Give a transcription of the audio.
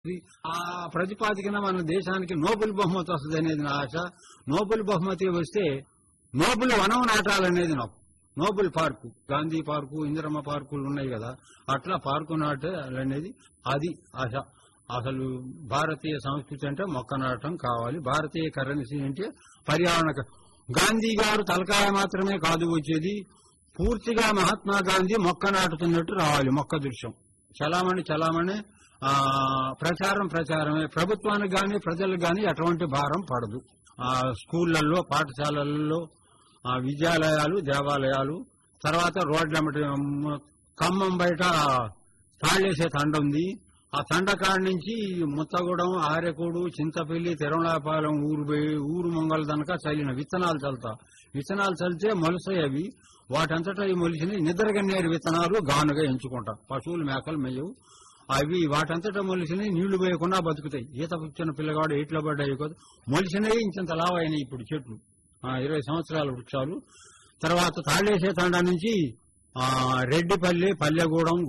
ఇది ఆ ప్రతిపాదికన మన దేశానికి నోబెల్ బహుమతి వస్తుంది అనేది నా ఆశ నోబెల్ బహుమతి వస్తే నోబెల్ వనం నాటాలనేది నాకు Nobel park Gandhi park Indiramma పార్కులు ఉన్నాయి కదా అట్లా పార్కు నాటాలనేది అది ఆశ అసలు భారతీయ సంస్కృతి అంటే మొక్క నాటడం కావాలి భారతీయ కరెన్సీ అంటే పర్యావరణ క- గాంధీ గారు తలకాయ మాత్రమే కాదు వచ్చేది పూర్తిగా మహాత్మా గాంధీ మొక్క నాటుతున్నట్టు రావాలి మొక్క దృశ్యం చలామణి చలామణి ఆ, ప్రచారం ప్రచారమే ప్రభుత్వానికి గాని ప్రజలకు గాని ఎటువంటి భారం పడదు ఆ, స్కూళ్లలో పాఠశాలల్లో ఆ, విద్యాలయాలు దేవాలయాలు తర్వాత రోడ్ల ఖమ్మం బయట తాళేసే తండ ఉంది ఆ తండ కాడి నుంచి ముత్తగూడెం ఆరెకోడు చింతపల్లి తిరుమలాపాలెం ఊరు పోయి ఊరు మంగళ దనక చల్లిన విత్తనాలు చల్లుతా విత్తనాలు చల్లితే మొలసాయి అవి వాటంతటా ఈ మొలిసిన నిద్రగన్నేరు విత్తనాలు గానుగా ఎంచుకుంటా పశువులు మేకలు మెయ్యవు అవి వాటంతటా మొలిసినవి నీళ్లు పోయకుండా బతుకుతాయి ఈత వచ్చిన పిల్లగాడు ఎట్లా పడ్డాయి కదా మొలిసినవి ఇంత లావైనాయి ఇప్పుడు చెట్లు ఆ, ఇరవై సంవత్సరాల వృక్షాలు తర్వాత తాళేసే తండా నుంచి ఆ, రెడ్డిపల్లి పల్లెగూడెం